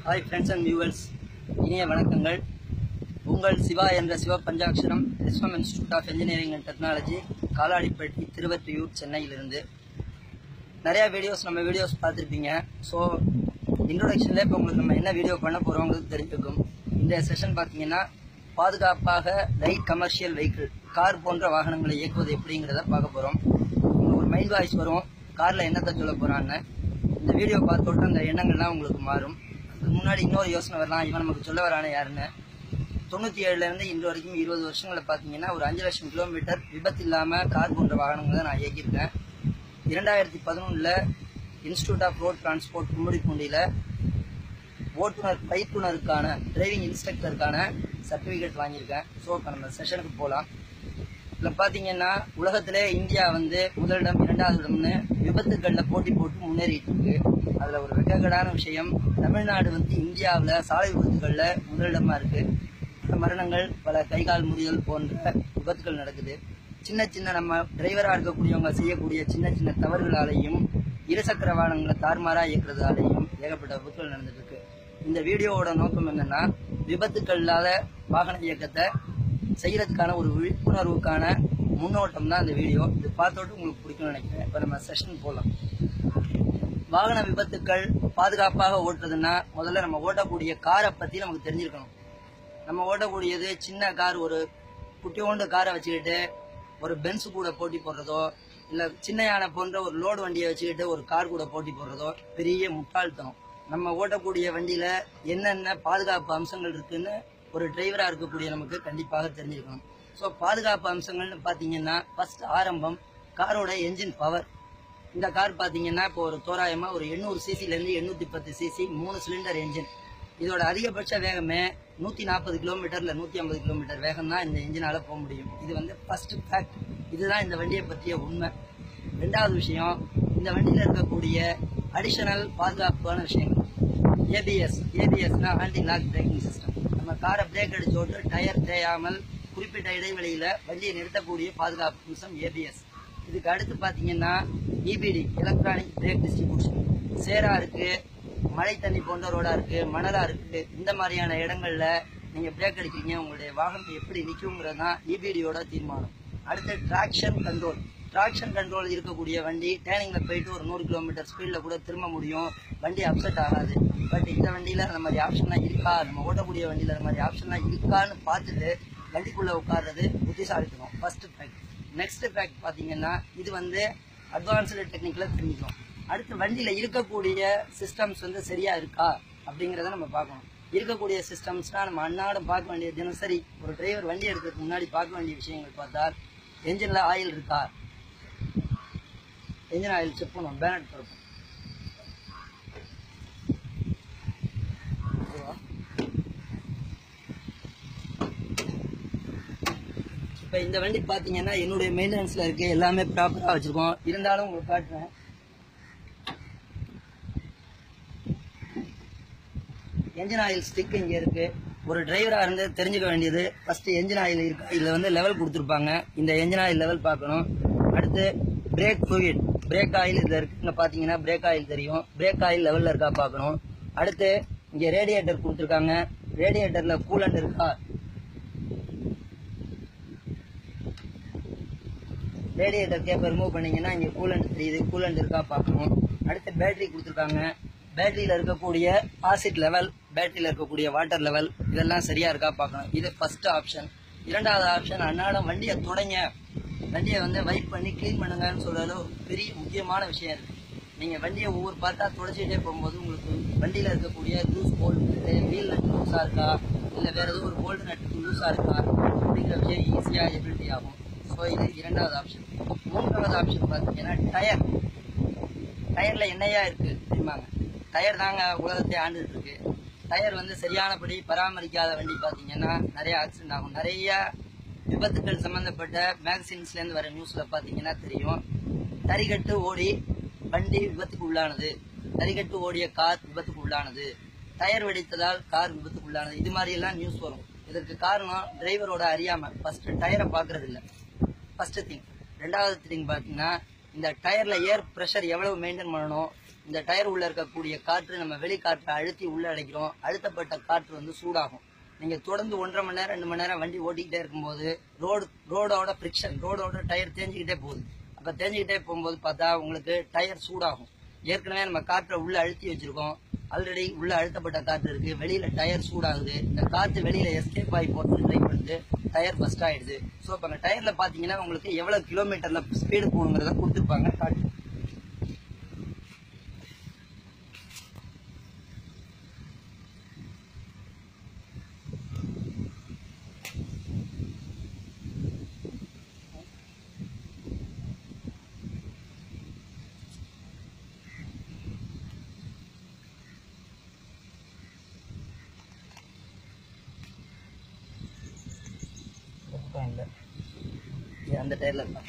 hi friends and viewers இனிய வணக்கங்கள் உங்கள் சிவா என்ற Siva Panchatcharam SM institute of engineering and technology Kaladipatti Thiruvottiyur சென்னையிலிருந்து நிறைய வீடியோஸ் நம்ம வீடியோஸ் பார்த்துருப்பீங்க ஸோ இன்ட்ரோடக்ஷனில் இப்போ உங்களுக்கு நம்ம என்ன வீடியோ பண்ண போகிறோங்கிறது தெரிஞ்சுக்கும் இந்த செஷன் பார்த்தீங்கன்னா பாதுகாப்பாக லைட் கமர்ஷியல் வெஹிக்கிள் கார் போன்ற வாகனங்களை இயக்குவது எப்படிங்கிறத பார்க்க போகிறோம் உங்களுக்கு ஒரு மைண்ட் வாய்ஸ் வரும் காரில் என்னத்தை சொல்ல போகிறான்னு இந்த வீடியோ பார்த்தோட்டு அந்த எண்ணங்கள்லாம் உங்களுக்கு மாறும் அதுக்கு முன்னாடி இன்னொரு யோசனை வரலாம் இவன் நமக்கு சொல்ல வரானே யாருன்னு தொண்ணூற்றி ஏழுலேருந்து இன்று வரைக்கும் இருபது வருஷங்களை பார்த்தீங்கன்னா ஒரு அஞ்சு லட்சம் கிலோமீட்டர் விபத்து இல்லாமல் கார் போன்ற வாகனங்களை நான் இயக்கியிருக்கேன் இரண்டாயிரத்தி பதினொன்றில் இன்ஸ்டியூட் ஆஃப் ரோட் டிரான்ஸ்போர்ட் கும்மிடிப்பூண்டியில் ஓட்டுநர் பயிற்றுனருக்கான டிரைவிங் இன்ஸ்ட்ரக்டருக்கான சர்டிஃபிகேட் வாங்கியிருக்கேன் ஸோ இப்போ நம்ம செஷனுக்கு போகலாம் இதில் பார்த்தீங்கன்னா உலகத்திலே இந்தியா வந்து முதலிடம் இரண்டாவது இடம்னு விபத்துகளில் போட்டி போட்டு முன்னேறிட்டு இருக்கு அதில் ஒரு வெக்கக்கடான விஷயம் தமிழ்நாடு வந்து இந்தியாவில் சாலை விபத்துகளில் முதலிடமாக இருக்கு பல மரணங்கள் பல கைகால் முறிதல் போன்ற விபத்துகள் நடக்குது சின்ன சின்ன நம்ம டிரைவராக இருக்கக்கூடியவங்க செய்யக்கூடிய சின்ன சின்ன தவறுகளாலையும் இருசக்கர வாகனங்களை தார்மாராக இயக்குறதாலையும் ஏகப்பட்ட விபத்துகள் நடந்துட்டு இருக்கு இந்த வீடியோவோட நோக்கம் என்னன்னா விபத்துக்கள் இல்லாத வாகன இயக்கத்தை செய்யறதுக்கான ஒரு விழிப்புணர்வுக்கான முன்னோட்டம் தான் இந்த வீடியோ இது பார்த்தோட்டு உங்களுக்கு பிடிக்கும்னு நினைக்கிறேன் இப்போ நம்ம செஷன் போகலாம் வாகன விபத்துக்கள் பாதுகாப்பாக ஓட்டுறதுன்னா முதல்ல நம்ம ஓட்டக்கூடிய காரை பற்றி நமக்கு தெரிஞ்சிருக்கணும் நம்ம ஓட்டக்கூடியது சின்ன கார் ஒரு குட்டியோண்டு காரை வச்சுக்கிட்டு ஒரு பென்ஸ் கூட போட்டி போடுறதோ இல்லை சின்ன யானை போன்ற ஒரு லோடு வண்டியை வச்சுக்கிட்டு ஒரு கார் கூட போட்டி போடுறதோ பெரிய முட்டாள்தனம் நம்ம ஓட்டக்கூடிய வண்டியில் என்னென்ன பாதுகாப்பு அம்சங்கள் இருக்குன்னு ஒரு டிரைவராக இருக்கக்கூடிய நமக்கு கண்டிப்பாக தெரிஞ்சிருக்கணும் ஸோ பாதுகாப்பு அம்சங்கள்னு பார்த்தீங்கன்னா ஃபர்ஸ்ட் ஆரம்பம் காரோட என்ஜின் பவர் இந்த கார் பார்த்தீங்கன்னா இப்போ ஒரு தோராயமாக ஒரு எண்ணூறு சிசிலேருந்து எண்ணூற்றி பத்து சிசி மூணு சிலிண்டர் என்ஜின் இதோட அதிகபட்ச வேகமே நூற்றி நாற்பது கிலோமீட்டர் இல்லை நூற்றி ஐம்பது கிலோமீட்டர் வேகம் தான் இந்த இன்ஜினால் போக முடியும் இது வந்து ஃபர்ஸ்ட் ஃபேக்ட் இதுதான் இந்த வண்டியை பற்றிய உண்மை ரெண்டாவது விஷயம் இந்த வண்டியில் இருக்கக்கூடிய அடிஷனல் பாதுகாப்பான விஷயங்கள் ஏபிஎஸ் ஏபிஎஸ்னா ஆன்டி லாக் பிரேக்கிங் சிஸ்டம் நம்ம காரை பிரேக் அடிச்சு ஓட்டு டயர் தேயாமல் குறிப்பிட்ட இடைவெளியில் வண்டியை நிறுத்தக்கூடிய பாதுகாப்பு அம்சம் ஏபிஎஸ் இதுக்கு அடுத்து பார்த்தீங்கன்னா இபிடி எலக்ட்ரானிக் பிரேக் டிஸ்ட்ரிபியூஷன் சேரா இருக்கு மழை தண்ணி போன்ற ரோடா இருக்கு மணலா இருக்கு இந்த மாதிரியான இடங்கள்ல நீங்க பிரேக் அடிக்கிறீங்க உங்களுடைய வாகனம் எப்படி நிற்குங்கிறது தான் இபிடியோட தீர்மானம் அடுத்து டிராக்ஷன் கண்ட்ரோல் டிராக்ஷன் கண்ட்ரோல் இருக்கக்கூடிய வண்டி டேனிங்ல போயிட்டு ஒரு நூறு கிலோமீட்டர் ஸ்பீட்ல கூட திரும்ப முடியும் வண்டி அப்செட் ஆகாது பட் இந்த வண்டியில அந்த மாதிரி ஆப்ஷன்லாம் இருக்கா நம்ம ஓட்டக்கூடிய வண்டியில அந்த மாதிரி ஆப்ஷன்லாம் இருக்கான்னு பார்த்துட்டு வண்டிக்குள்ள உட்கார்றது புத்திசாலித்தனம் ஃபர்ஸ்ட் ஃபேக்ட் நெக்ஸ்ட் ஃபேக்ட் பார்த்தீங்கன்னா இது வந்து அட்வான்ஸ்டு டெக்னிக்கில் தெரிஞ்சுக்கும் அடுத்து வண்டியில் இருக்கக்கூடிய சிஸ்டம்ஸ் வந்து சரியா இருக்கா அப்படிங்கிறத நம்ம பார்க்கணும் இருக்கக்கூடிய சிஸ்டம்ஸ்னால் நம்ம அன்னாடம் பார்க்க வேண்டிய தினசரி ஒரு டிரைவர் வண்டி எடுக்கிறதுக்கு முன்னாடி பார்க்க வேண்டிய விஷயங்கள் பார்த்தால் என்ஜினில் ஆயில் இருக்கா என்ஜின் ஆயில் செக் பண்ணுவோம் பேனட் திறப்போம் ஓகேவா இப்போ இந்த வண்டி பார்த்தீங்கன்னா என்னுடைய மெயின்டெனன்ஸில் இருக்கு எல்லாமே ப்ராப்பராக வச்சுருக்கோம் இருந்தாலும் உங்களுக்கு காட்டுறேன் என்ஜின் ஆயில் ஸ்டிக் இங்கே இருக்கு ஒரு டிரைவராக இருந்து தெரிஞ்சுக்க வேண்டியது ஃபர்ஸ்ட் என்ஜின் ஆயில் இருக்கு இதில் வந்து லெவல் கொடுத்துருப்பாங்க இந்த என்ஜின் ஆயில் லெவல் பார்க்கணும் அடுத்து பிரேக் fluid பிரேக் ஆயில் இதில் இருக்கு இங்கே பார்த்தீங்கன்னா பிரேக் ஆயில் தெரியும் பிரேக் ஆயில் லெவலில் இருக்கா பார்க்கணும் அடுத்து இங்கே ரேடியேட்டர் கொடுத்துருக்காங்க ரேடியேட்டரில் கூலண்ட் இருக்கா ரேடியேட்டர் கேப்பை ரிமூவ் பண்ணீங்கன்னா இங்கே கூலண்ட் தெரியுது கூலண்ட் இருக்கா பார்க்கணும் அடுத்து பேட்டரி கொடுத்துருக்காங்க பேட்டரியில் இருக்கக்கூடிய ஆசிட் லெவல் பேட்டரியில் இருக்கக்கூடிய வாட்டர் லெவல் இதெல்லாம் சரியா இருக்கா பார்க்கணும் இது ஃபர்ஸ்ட் ஆப்ஷன் இரண்டாவது ஆப்ஷன் அன்னாடம் வண்டியை தொடங்க வண்டியை வந்து வைப் பண்ணி க்ளீன் பண்ணுங்கன்னு சொல்றது ஒரு பெரிய முக்கியமான விஷயம் இருக்கு நீங்கள் வண்டியை ஒவ்வொரு பார்த்தா தொடச்சிட்டே போகும்போது உங்களுக்கு வண்டியில் இருக்கக்கூடிய லூஸ் போல்ட் வீல் நட் லூஸாக இருக்கா இல்லை வேற ஏதோ ஒரு போல்ட் நட்டு லூஸாக இருக்கா அப்படிங்கிற விஷயம் ஈஸியாக எபிலிட்டி ஆகும் ஸோ இது இரண்டாவது ஆப்ஷன் மூன்றாவது ஆப்ஷன் பார்த்தீங்கன்னா டயர் டயர்ல என்னையா இருக்கு தெரியுமாங்க டயர் தாங்க உலகத்தை ஆண்டுட்டு இருக்கு டயர் வந்து சரியானபடி பராமரிக்காத வண்டி பார்த்தீங்கன்னா நிறைய ஆக்சிடென்ட் ஆகும் நிறைய விபத்துக்கள் சம்பந்தப்பட்ட மேகசின்ஸ்ல இருந்து வர நியூஸ்ல பார்த்தீங்கன்னா தெரியும் தறிகட்டு ஓடி வண்டி விபத்துக்கு உள்ளானது தறிகட்டு ஓடிய கார் விபத்துக்கு உள்ளானது டயர் வெடித்ததால் கார் விபத்துக்கு உள்ளானது இது மாதிரி எல்லாம் நியூஸ் வரும் இதற்கு காரணம் டிரைவரோட அறியாம ஃபர்ஸ்ட் டயரை பாக்குறது இல்ல ஃபர்ஸ்ட் திங் ரெண்டாவது திங் பார்த்தீங்கன்னா இந்த டயர்ல ஏர் ப்ரெஷர் எவ்வளவு மெயின்டைன் பண்ணணும் இந்த டயர் உள்ள இருக்கக்கூடிய காற்று நம்ம வெளிக்காற்றை அழுத்தி உள்ள அடைக்கிறோம் அழுத்தப்பட்ட காற்று வந்து சூடாகும் நீங்க தொடர்ந்து ஒன்றரை மணி நேரம் ரெண்டு மணி நேரம் வண்டி ஓட்டிக்கிட்டே இருக்கும்போது ரோடு ரோடோட ஃப்ரிக்ஷன் ரோடோட டயர் தேஞ்சிக்கிட்டே போகுது அப்ப தேஞ்சிக்கிட்டே போகும்போது பார்த்தா உங்களுக்கு டயர் சூடாகும் ஏற்கனவே நம்ம காற்றை உள்ள அழுத்தி வச்சிருக்கோம் ஆல்ரெடி உள்ள அழுத்தப்பட்ட காற்று இருக்கு வெளியில டயர் சூடாகுது இந்த காற்று வெளியில எஸ்கேப் ஆகி போறது ட்ரை பண்ணுது டயர் பஸ்ட் ஆயிடுது ஸோ இப்போ அந்த டயர்ல பாத்தீங்கன்னா உங்களுக்கு எவ்வளவு கிலோமீட்டர்ல ஸ்பீடு போகணுங்கிறத கொடுத்துருப்பாங்க காட்டு பக்கம் இல்லை இது அந்த டயர்ல இருக்காங்க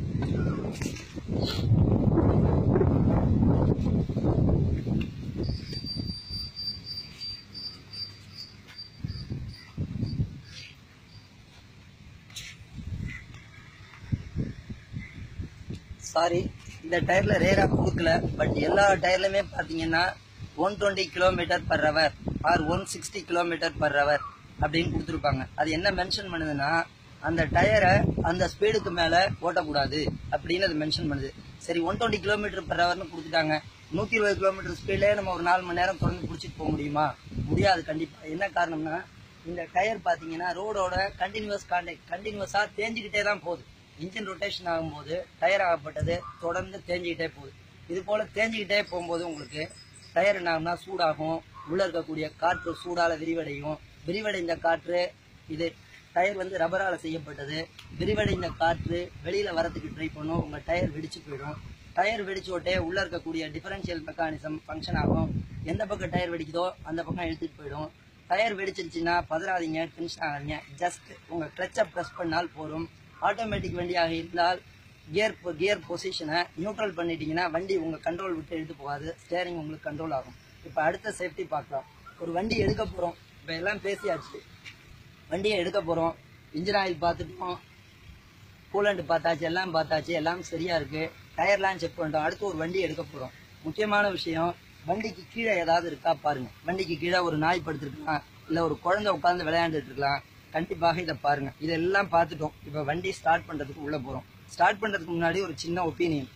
சாரி இந்த டயர்ல ரேரா கொடுக்கல பட் எல்லா டயர்லயுமே பாத்தீங்கன்னா one twenty kilometre per hour or one sixty kilometre per hour அப்படின்னு கொடுத்துருப்பாங்க அது என்ன மென்ஷன் பண்ணுதுன்னா அந்த டயரை அந்த ஸ்பீடுக்கு மேல ஓட்டக்கூடாது அப்படின்னு அது மென்ஷன் பண்ணுது சரி ஒன் டுவெண்ட்டி கிலோமீட்டர் பர் ஹவர்னு கொடுத்துட்டாங்க நூத்தி இருபது கிலோமீட்டர் ஸ்பீட்லயே நம்ம ஒரு நாலு மணி நேரம் தொடர்ந்து பிடிச்சிட்டு போக முடியுமா முடியாது கண்டிப்பா என்ன காரணம்னா இந்த டயர் பாத்தீங்கன்னா ரோடோட கண்டினியூஸ் கான்டாக்ட் கண்டினியூஸா தேஞ்சிக்கிட்டே தான் போகுது இன்ஜின் ரொட்டேஷன் ஆகும்போது டயர் ஆகப்பட்டது தொடர்ந்து தேஞ்சிக்கிட்டே போகுது இது போல தேஞ்சிக்கிட்டே போகும்போது உங்களுக்கு டயர் என்ன ஆகும்னா சூடாகும் உள்ள இருக்கக்கூடிய காற்று சூடால விரிவடையும் விரிவடைந்த காற்று இது டயர் வந்து ரப்பரால செய்யப்பட்டது விரிவடைந்த காற்று வெளியில வரதுக்கு ட்ரை பண்ணும் உங்க டயர் வெடிச்சு போயிடும் டயர் வெடிச்ச உடனே உள்ள இருக்கக்கூடிய டிஃபரன்ஷியல் மெக்கானிசம் ஃபங்க்ஷன் ஆகும் எந்த பக்கம் டயர் வெடிக்குதோ அந்த பக்கம் இழுத்துட்டு போயிடும் டயர் வெடிச்சிருச்சுன்னா பதறாதீங்க டென்ஷன் ஆகாதீங்க ஜஸ்ட் உங்க கிளச்சை ப்ரெஸ் பண்ணால் போதும் ஆட்டோமேட்டிக் வண்டியாக இருந்தால் கியர் கியர் பொசிஷனை நியூட்ரல் பண்ணிட்டீங்கன்னா வண்டி உங்க கண்ட்ரோல் விட்டு எடுத்து போகாது ஸ்டேரிங் உங்களுக்கு கண்ட்ரோல் ஆகும் இப்போ அடுத்த சேஃப்டி பார்க்கலாம் ஒரு வண்டி எடுக்க போறோம் இப்போ எல்லாம் பேசியாச்சு வண்டியை எடுக்க போறோம் இன்ஜின் ஆயில் பார்த்துட்டோம் கூலண்ட் பார்த்தாச்சு எல்லாம் பார்த்தாச்சு எல்லாம் சரியா இருக்கு டயர்லாம் செக் பண்ணிட்டோம் அடுத்து ஒரு வண்டி எடுக்க போறோம் முக்கியமான விஷயம் வண்டிக்கு கீழே ஏதாவது இருக்கா பாருங்க வண்டிக்கு கீழே ஒரு நாய் படுத்திருக்கலாம் இல்ல ஒரு குழந்தை உட்கார்ந்து விளையாண்டுட்டு இருக்கலாம் கண்டிப்பாக இதை பாருங்க இதெல்லாம் பார்த்துட்டோம் இப்ப வண்டி ஸ்டார்ட் பண்றதுக்கு உள்ள போறோம் ஸ்டார்ட் பண்றதுக்கு முன்னாடி ஒரு சின்ன ஒப்பீனியன்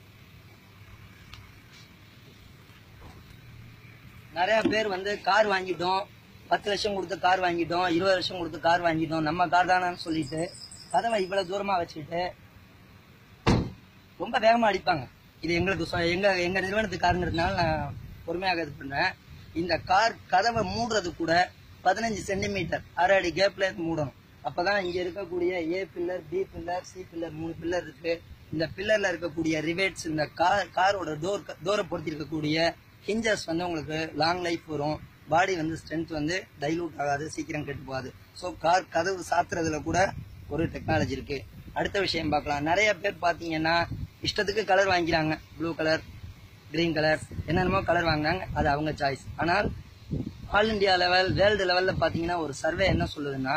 நிறைய பேர் வந்து கார் வாங்கிட்டோம் பத்து லட்சம் கொடுத்து கார் வாங்கிட்டோம் இருபது லட்சம் கொடுத்து கார் வாங்கிட்டோம் நம்ம கார் தானான்னு சொல்லிட்டு கதவை இவ்வளவு தூரமா வச்சுக்கிட்டு ரொம்ப வேகமா அடிப்பாங்க இது எங்களுக்கு சொ- எங்க எங்க நிறுவனத்துக்காரங்கிறதுனால நான் பொறுமையாக இது பண்றேன் இந்த கார் கதவை மூடுறது கூட பதினஞ்சு சென்டிமீட்டர் அரை அடி கேப்ல இருந்து மூடணும் அப்பதான் இங்க இருக்கக்கூடிய A pillar B pillar C pillar மூணு பில்லர் இருக்கு இந்த பில்லர்ல இருக்கக்கூடிய ரிவேட்ஸ் இந்த கார் காரோட டோர் டோரை பொறுத்தி இருக்கக்கூடிய ஹிஞ்சஸ் வந்து உங்களுக்கு லாங் லைஃப் வரும் பாடி வந்து ஸ்ட்ரென்த் வந்து டைலூட் ஆகாது சீக்கிரம் கெட்டு போகாது ஸோ கார் கதவு சாத்துறதுல கூட ஒரு டெக்னாலஜி இருக்கு அடுத்த விஷயம் பார்க்கலாம் நிறைய பேர் பாத்தீங்கன்னா இஷ்டத்துக்கு கலர் வாங்கிக்கிறாங்க ப்ளூ கலர் கிரீன் கலர் என்னென்னமோ கலர் வாங்குறாங்க அது அவங்க சாய்ஸ் ஆனால் ஆல் இந்தியா லெவல் வேர்ல்டு லெவல்ல பாத்தீங்கன்னா ஒரு சர்வே என்ன சொல்லுதுன்னா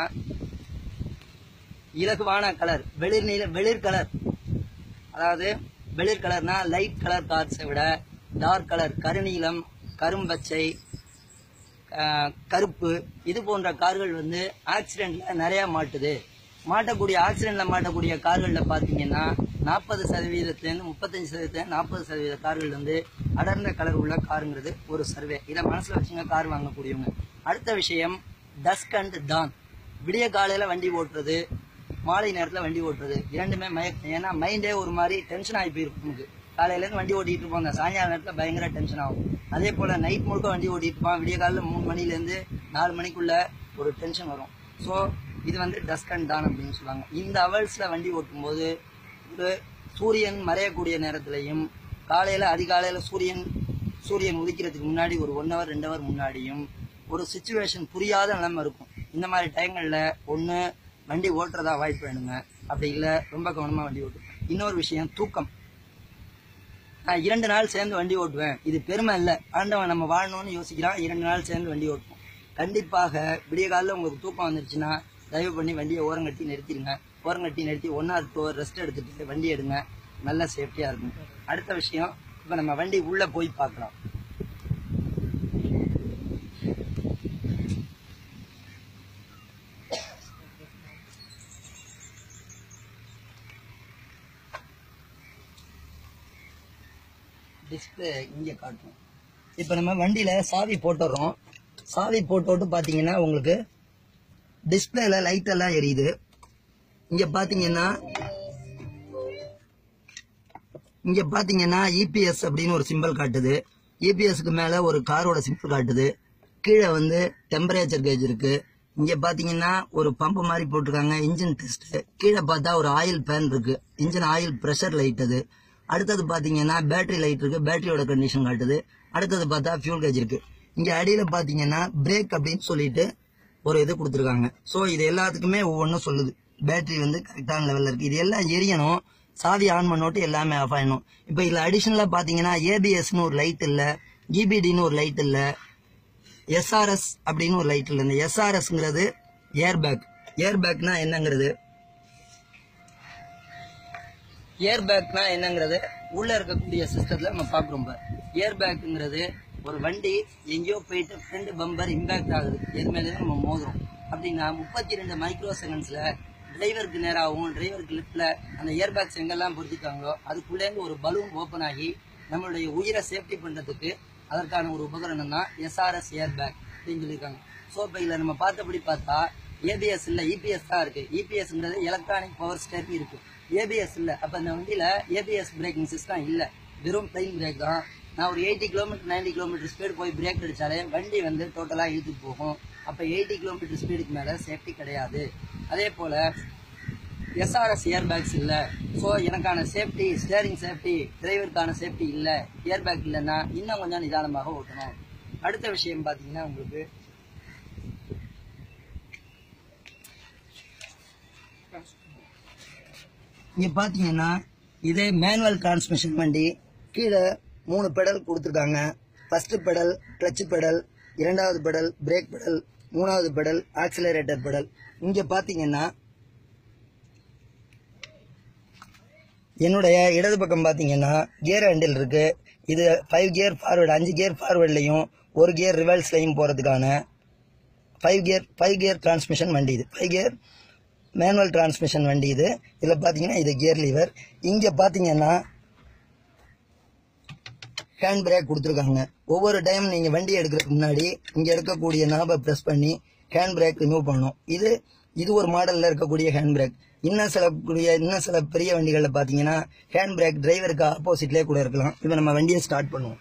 இலகுவான கலர் வெளிர் நீல வெளிர் கலர் அதாவது வெளிர் கலர்னா லைட் கலர் கார்ஸை விட டார்க் கலர் கருநீலம் கரும்பச்சை ஆஹ், கருப்பு இது போன்ற கார்கள் வந்து ஆக்சிடென்ட்ல நிறைய மாட்டுது மாட்டக்கூடிய ஆக்சிடென்ட்ல மாட்டக்கூடிய கார்கள்ல பாத்தீங்கன்னா நாற்பது சதவீதத்திலிருந்து முப்பத்தஞ்சு சதவீதம் நாற்பது சதவீத கார்கள் வந்து அடர்ந்த கலர் உள்ள காருங்கிறது ஒரு சர்வே இதை மனசுல வச்சுங்க கார் வாங்கக்கூடியவங்க அடுத்த விஷயம் டஸ்க் அண்ட் தான் விடிய காலையில வண்டி ஓட்டுறது மாலை நேரத்துல வண்டி ஓட்டுறது இரண்டுமே மயக்கம் ஏன்னா மைண்டே ஒரு மாதிரி டென்ஷன் ஆகி போயிருக்கும் நமக்கு காலையில இருந்து வண்டி ஓட்டிட்டு இருப்போம் அந்த சாயங்கால நேரத்துல பயங்கர டென்ஷன் ஆகும் அதே போல நைட் முழுக்க வண்டி ஓட்டிட்டு இருப்பான் விடிய காலையில மூணு மணில இருந்து நாலு மணிக்குள்ள ஒரு டென்ஷன் வரும் ஸோ இது வந்து டஸ்க் அண்ட் தான் அப்படின்னு சொல்லுவாங்க இந்த அவர்ஸ்ல வண்டி ஓட்டும் போது ஒரு சூரியன் மறையக்கூடிய நேரத்திலையும் காலையில அதிகாலையில சூரியன் சூரியன் உதிக்கிறதுக்கு முன்னாடி ஒரு ஒன் ஹவர் ரெண்டு ஹவர் முன்னாடியும் ஒரு சுச்சுவேஷன் புரியாத நிலைமை இருக்கும் இந்த மாதிரி டைங்கள்ல ஒண்ணு வண்டி ஓட்டுறதா அவாய்ட் பண்ணுங்க அப்படி இல்ல ரொம்ப கவனமா வண்டி ஓட்டுங்க இன்னொரு விஷயம் தூக்கம் நான் இரண்டு நாள் சேர்ந்து வண்டி ஓட்டுவேன் இது பெருமை இல்ல ஆண்டவன் நம்ம வாழணும்னு யோசிக்கிறான் இரண்டு நாள் சேர்ந்து வண்டி ஓட்டுவோம் கண்டிப்பாக விடிய காலைல உங்களுக்கு தூக்கம் வந்துருச்சுன்னா தயவு பண்ணி வண்டியை ஓரங்கட்டி நிறுத்திடுங்க ஓரங்கட்டி நிறுத்தி ஒன் ஆர் டூ ரெஸ்ட் எடுத்துட்டு வண்டி எடுங்க நல்ல சேஃப்டியா இருக்கும் அடுத்த விஷயம் இப்ப நம்ம வண்டி உள்ள போய் பார்க்கலாம் டிஸ்பிளே இங்கே காட்டும் இப்போ நம்ம வண்டியில சாவி போட்டுறோம் சாவி போட்டோட்டு பார்த்தீங்கன்னா உங்களுக்கு டிஸ்பிளேல லைட் எல்லாம் எரியுது இங்க பாத்தீங்கன்னா இங்க பாத்தீங்கன்னா இபிஎஸ் அப்படின்னு ஒரு சிம்பிள் காட்டுது இபிஎஸ்க்கு மேல ஒரு காரோட சிம்பிள் காட்டுது கீழே வந்து டெம்பரேச்சர் கேஜ் இருக்கு இங்க பாத்தீங்கன்னா ஒரு பம்ப் மாதிரி போட்டிருக்காங்க இன்ஜின் டெஸ்ட் கீழே பார்த்தா ஒரு ஆயில் பேன் இருக்கு இன்ஜின் ஆயில் பிரஷர் லைட் அது அடுத்தது பாத்தீங்கன்னா பேட்டரி லைட் இருக்கு பேட்டரியோட கண்டிஷன் காட்டுது அடுத்தது பார்த்தா ஃபியூல் கேஜ் இருக்கு இங்க அடியில பாத்தீங்கன்னா பிரேக் அப்படின்னு சொல்லிட்டு ஒரு இது கொடுத்துருக்காங்க ஸோ இது எல்லாத்துக்குமே ஒவ்வொன்றும் சொல்லுது பேட்டரி வந்து கரெக்டான லெவலில் இருக்கு இது எல்லாம் எரியணும் சாவி ஆன் பண்ணோட்டு எல்லாமே ஆஃப் ஆயிடணும் இப்போ இதில் அடிஷனலாக பார்த்தீங்கன்னா ஏபிஎஸ்னு ஒரு லைட் இல்லை இபிடின்னு ஒரு லைட் இல்லை எஸ்ஆர்எஸ் அப்படின்னு ஒரு லைட் இல்லை இந்த எஸ்ஆர்எஸ்ங்கிறது ஏர் பேக் ஏர் பேக்னா என்னங்கிறது ஏர் பேக்னா என்னங்கிறது உள்ள இருக்கக்கூடிய சிஸ்டத்துல நம்ம பாக்குறோம் ஏர் பேக்ங்கிறது ஒரு வண்டி எங்கேயோ போயிட்டு ஃப்ரண்ட் பம்பர் இம்பாக்ட் ஆகுது எது மேலே நம்ம மோதுறோம் அப்படின்னா முப்பத்தி ரெண்டு மைக்ரோ செகண்ட்ஸ்ல டிரைவருக்கு நேராகவும் டிரைவருக்கு லெஃப்ட்ல அந்த ஏர் பேக்ஸ் எங்கெல்லாம் பொருத்திட்டாங்களோ அதுக்குள்ளேருந்து ஒரு பலூன் ஓப்பன் ஆகி நம்மளுடைய உயிரை சேஃப்டி பண்றதுக்கு அதற்கான ஒரு உபகரணம் தான் எஸ்ஆர்எஸ் ஏர் பேக் அப்படின்னு சொல்லியிருக்காங்க ஸோ இப்போ இதில் நம்ம பார்த்தபடி பார்த்தா ஏபிஎஸ் இல்லை இபிஎஸ் தான் இருக்கு இபிஎஸ்ங்கிறது எலக்ட்ரானிக் பவர் ஸ்டேரிங் இருக்கு ஏபிஎஸ் இல்லை அப்போ இந்த வண்டியில் ஏபிஎஸ் பிரேக்கிங் சிஸ்டம் இல்லை வெறும் பிளைன் பிரேக் தான் நான் ஒரு eighty kilometre ninety kilometre speed போய் பிரேக் அடிச்சாலே வண்டி வந்து டோட்டலாக இழுத்துட்டு போகும் அப்போ எயிட்டி கிலோமீட்டர் ஸ்பீடுக்கு மேலே சேஃப்டி கிடையாது அதே போல் எஸ்ஆர்எஸ் ஏர் பேக்ஸ் இல்லை ஸோ எனக்கான சேஃப்டி ஸ்டேரிங் சேஃப்டி டிரைவருக்கான சேஃப்டி இல்லை ஏர் பேக் இல்லைன்னா இன்னும் கொஞ்சம் நிதானமாக ஓட்டணும் அடுத்த விஷயம் பார்த்தீங்கன்னா உங்களுக்கு இங்க பாத்தீங்கன்னா இதே மேனுவல் டிரான்ஸ்மிஷன் வண்டி கீழே மூணு பெடல் கொடுத்துருக்காங்க ஃபர்ஸ்ட் பெடல் கிளச் பெடல் இரண்டாவது பெடல் பிரேக் பெடல் மூணாவது பெடல் ஆக்சிலரேட்டர் பெடல் இங்க பாத்தீங்கன்னா என்னுடைய இடது பக்கம் பாத்தீங்கன்னா கியர் ஹேண்டில் இருக்கு இது ஃபைவ் கியர் ஃபார்வர்டு அஞ்சு கியர் ஃபார்வர்ட்லையும் ஒரு கியர் ரிவர்ஸ்லையும் போறதுக்கான five gear five gear transmission வண்டி இது ஃபைவ் கியர் மேனுவல் டிரான்ஸ்மிஷன் வண்டி இது இதில் பார்த்தீங்கன்னா இது கியர் லீவர் இங்கே பார்த்தீங்கன்னா ஹேண்ட் பிரேக் கொடுத்துருக்காங்க ஒவ்வொரு டைம் நீங்கள் வண்டி எடுக்கிறதுக்கு முன்னாடி இங்கே இருக்கக்கூடிய நாபை ப்ரெஸ் பண்ணி ஹேண்ட் பிரேக் ரிமூவ் பண்ணணும் இது இது ஒரு மாடலில் இருக்கக்கூடிய ஹேண்ட் பிரேக் இன்னும் சில கூடிய இன்னும் சில பெரிய வண்டிகளில் பார்த்தீங்கன்னா ஹேண்ட் பிரேக் டிரைவருக்கு ஆப்போசிட்லேயே கூட இருக்கலாம் இப்போ நம்ம வண்டியை ஸ்டார்ட் பண்ணுவோம்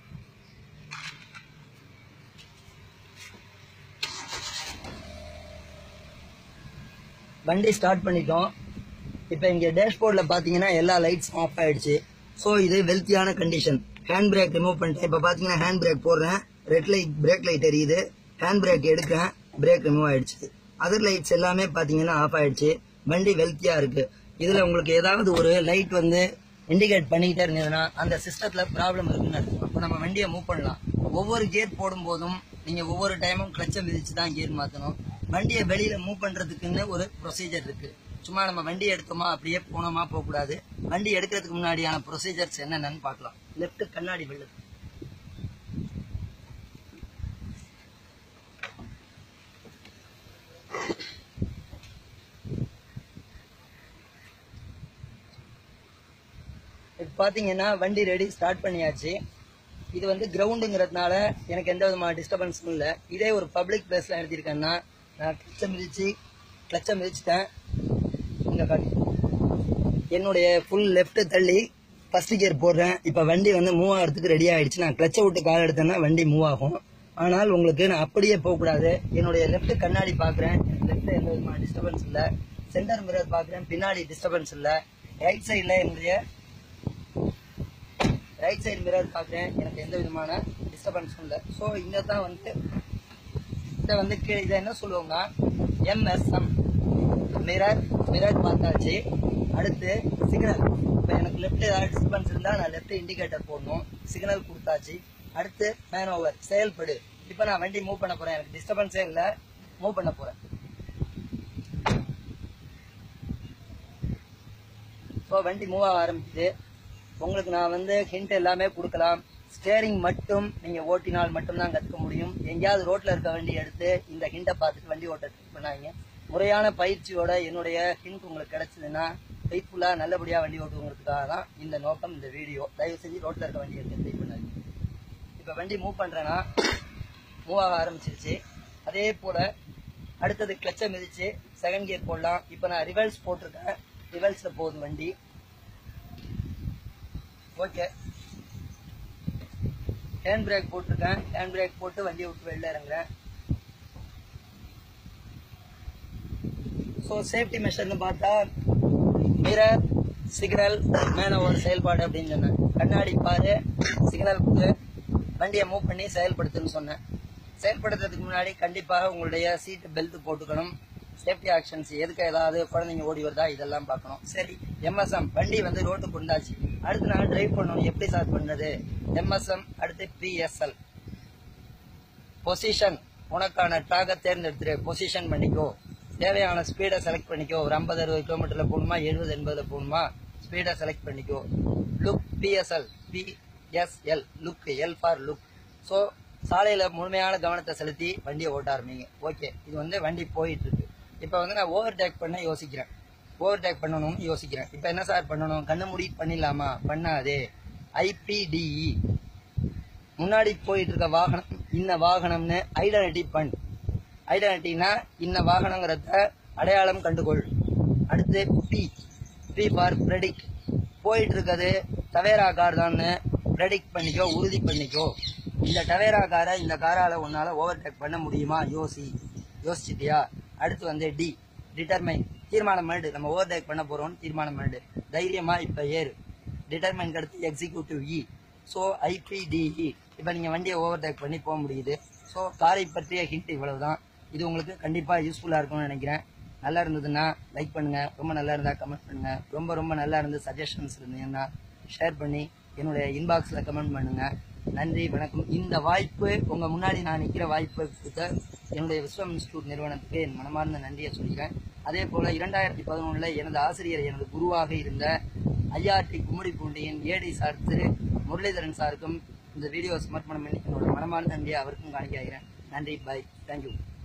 வண்டி ஸ்டார்ட் பண்ணிட்டோம் இப்போ இங்கே டேஷ்போர்டில் பார்த்தீங்கன்னா எல்லா லைட்ஸும் ஆஃப் ஆயிடுச்சு ஸோ இது வெல்த்தியான கண்டிஷன் ஹேண்ட் பிரேக் ரிமூவ் பண்ணிட்டேன் இப்போ பார்த்தீங்கன்னா ஹேண்ட் பிரேக் போடுறேன் ரெட் லைட் பிரேக் லைட் எரியுது ஹேண்ட் பிரேக் எடுக்கிறேன் பிரேக் ரிமூவ் ஆயிடுச்சு அதர் லைட்ஸ் எல்லாமே பார்த்தீங்கன்னா ஆஃப் ஆயிடுச்சு வண்டி வெல்த்தியாக இருக்கு இதில் உங்களுக்கு ஏதாவது ஒரு லைட் வந்து இண்டிகேட் பண்ணிக்கிட்டே இருந்ததுன்னா அந்த சிஸ்டத்தில் ப்ராப்ளம் இருக்குன்னு அர்த்தம் அப்போ நம்ம வண்டியை மூவ் பண்ணலாம் ஒவ்வொரு கியர் போடும்போதும் நீங்கள் ஒவ்வொரு டைமும் கிளச்சை மிதிச்சு தான் கியர் மாற்றணும் வண்டியை வெளியில மூவ் பண்றதுக்குன்னு ஒரு ப்ரொசீஜர் இருக்கு சும்மா நம்ம வண்டி எடுத்தோமா அப்படியே போனோமா போக கூடாது வண்டி எடுக்கிறதுக்கு முன்னாடியான ப்ரொசீஜர்ஸ் என்னென்னு பார்க்கலாம் லெஃப்ட் கண்ணாடி வெள்ளது இப்போ பார்த்தீங்கன்னா வண்டி ரெடி ஸ்டார்ட் பண்ணியாச்சு இது வந்து கிரவுண்டுங்கிறதுனால எனக்கு எந்த விதமான டிஸ்டர்பன்ஸும் இல்லை இதே ஒரு பப்ளிக் பிளேஸ்ல எழுதியிருக்கேன்னா நான் கிளச்சை மிதிச்சு கிளச்சை மிதிச்சிட்டேன் இங்க காட்டு என்னுடைய ஃபுல் லெஃப்ட் தள்ளி ஃபர்ஸ்ட் கியர் போடுறேன் இப்போ வண்டி வந்து மூவ் ஆகிறதுக்கு ரெடி ஆயிடுச்சு நான் கிளச்சை விட்டு கால் எடுத்தேன்னா வண்டி மூவ் ஆகும் ஆனால் உங்களுக்கு நான் அப்படியே போகக்கூடாது என்னுடைய லெஃப்ட் கண்ணாடி பார்க்குறேன் லெஃப்ட் எந்த விதமான டிஸ்டர்பன்ஸ் இல்லை சென்டர் மிரர் பார்க்குறேன் பின்னாடி டிஸ்டர்பன்ஸ் இல்லை ரைட் சைடில் என்னுடைய ரைட் சைடு மிரர் பார்க்குறேன் எனக்கு எந்த விதமான டிஸ்டர்பன்ஸும் இல்லை ஸோ இங்கே தான் வந்து இதை வந்து கீழே இதை என்ன சொல்லுவாங்க எம்எஸ்எம் மிரர் மிரர் பார்த்தாச்சு அடுத்து சிக்னல் இப்போ எனக்கு லெஃப்ட் ஏதாவது டிஸ்டர்பன்ஸ் இருந்தால் நான் லெஃப்ட் இண்டிகேட்டர் போடணும் சிக்னல் கொடுத்தாச்சு அடுத்து மேன் ஓவர் செயல்படு இப்போ நான் வண்டி மூவ் பண்ண போகிறேன் எனக்கு டிஸ்டர்பன்ஸே இல்லை மூவ் பண்ண போகிறேன் ஸோ வண்டி மூவ் ஆக ஆரம்பிக்குது உங்களுக்கு நான் வந்து ஹிண்ட் எல்லாமே கொடுக்கலாம் ஸ்டேரிங் மட்டும் நீங்க ஓட்டினால் மட்டும்தான் கத்துக்க முடியும் எங்கேயாவது ரோட்ல இருக்க வண்டி எடுத்து இந்த ஹிண்டை பார்த்துட்டு வண்டி ஓட்ட ட்ரை பண்ணாங்க முறையான பயிற்சியோட என்னுடைய ஹிண்ட் உங்களுக்கு கிடைச்சதுன்னா ஃபெய்த்ஃபுல்லா நல்லபடியா வண்டி ஓட்டுவங்களுக்காக தான் இந்த நோக்கம் இந்த வீடியோ தயவு செஞ்சு ரோட்ல இருக்க வண்டி எடுத்து ட்ரை பண்ணாதீங்க இப்ப வண்டி மூவ் பண்றேன்னா மூவ் ஆக ஆரம்பிச்சிருச்சு அதே போல அடுத்தது கிளச்சை மிதிச்சு செகண்ட் கியர் போடலாம் இப்ப நான் ரிவல்ஸ் போட்டிருக்கேன் ரிவல்ஸ்ல போகுது வண்டி ஓகே ஹேண்ட் பிரேக் போட்டிருக்கேன் ஹேண்ட் பிரேக் போட்டு வண்டியை விட்டு வெளில இறங்குறேன் ஸோ சேஃப்டி மெஷர்னு பார்த்தா மிரர் சிக்னல் மேன ஒரு செயல்பாடு அப்படின்னு சொன்னேன் கண்ணாடி பாரு சிக்னல் கொடு வண்டியை மூவ் பண்ணி செயல்படுத்துன்னு சொன்னேன் செயல்படுத்துறதுக்கு முன்னாடி கண்டிப்பாக உங்களுடைய சீட் பெல்ட் போட்டுக்கணும் சேஃப்டி ஆக்ஷன்ஸ் எதுக்கு ஏதாவது குழந்தைங்க ஓடி வருதா இதெல்லாம் பார்க்கணும் சரி எம்எஸ்எம் வண்டி வந்து ரோட்டு கொண்டாச்சு அடுத்து நான் டிரைவ் பண்ணணும் எப்படி சார் பண்ணது எம்எஸ்எம் அடுத்து பிஎஸ்எல் பொசிஷன் உனக்கான ட்ராகை தேர்ந்தெடுத்துரு பொசிஷன் பண்ணிக்கோ தேவையான ஸ்பீடை செலக்ட் பண்ணிக்கோ ஒரு ஐம்பது அறுபது கிலோமீட்டர்ல போகணுமா எழுபது எண்பதுல போகணுமா ஸ்பீடை செலக்ட் பண்ணிக்கோ look PSL PSL look L for look so சாலையில முழுமையான கவனத்தை செலுத்தி வண்டியை ஓட்ட ஆரம்பிங்க ஓகே இது வந்து வண்டி போயிட்டு இருக்கு இப்போ வந்து நான் ஓவர் டேக் பண்ண யோசிக்கிறேன் ஓவர் டேக் பண்ணணும்னு யோசிக்கிறேன் இப்போ என்ன சார் பண்ணணும் கண்ணு மூடி பண்ணிடலாமா பண்ணாதே ஐபிடிஇ முன்னாடி போயிட்டு இருக்க வாகனம் இன்ன வாகனம்னு ஐடென்டிட்டி பண் ஐடென்டிட்டினா இன்ன வாகனங்கிறத அடையாளம் கண்டுகொள் அடுத்து பி பி ஃபார் ப்ரெடிக்ட் போயிட்டு இருக்கிறது தவேரா கார் தான்னு ப்ரெடிக்ட் பண்ணிக்கோ உறுதி பண்ணிக்கோ இந்த டவேரா காரை இந்த காரால உன்னால ஓவர் டேக் பண்ண முடியுமா யோசி யோசிச்சிட்டியா அடுத்து வந்து டி டிட்டர்மைன் தீர்மானம் பண்ணிடு நம்ம ஓவர் டேக் பண்ண போறோம்னு தீர்மானம் பண்ணிடு தைரியமா இப்ப ஏறு டிட்டர்மைன் அடுத்து எக்ஸிக்யூட்டிவ் இ ஸோ ஐபிடிஇ இப்போ நீங்கள் வண்டியை ஓவர் டேக் பண்ணி போக முடியுது ஸோ காரை பற்றிய ஹிண்ட் இவ்வளவுதான் இது உங்களுக்கு கண்டிப்பாக யூஸ்ஃபுல்லாக இருக்கும்னு நினைக்கிறேன் நல்லா இருந்ததுன்னா லைக் பண்ணுங்க ரொம்ப நல்லா இருந்தா கமெண்ட் பண்ணுங்க ரொம்ப ரொம்ப நல்லா இருந்து சஜஷன்ஸ் இருந்தீங்கன்னா ஷேர் பண்ணி என்னுடைய இன்பாக்ஸில் கமெண்ட் பண்ணுங்க நன்றி வணக்கம் இந்த வாய்ப்பு உங்க முன்னாடி நான் நிற்கிற வாய்ப்பு கொடுத்த என்னுடைய விஸ்வம் இன்ஸ்டியூட் நிறுவனத்துக்கு என் மனமார்ந்த நன்றியை சொல்லிக்கிறேன் அதே போல இரண்டாயிரத்தி பதினொன்னுல எனது ஆசிரியர் எனது குருவாக இருந்த ஐஆர்டி கும்மிடிப்பூண்டியின் ஏடி சார் திரு முரளிதரன் சாருக்கும் இந்த வீடியோ சமர்ப்பணம் பண்ணி என்னோட மனமார்ந்த நன்றியை அவருக்கும் காணிக்கிறேன் நன்றி பாய் தேங்க்யூ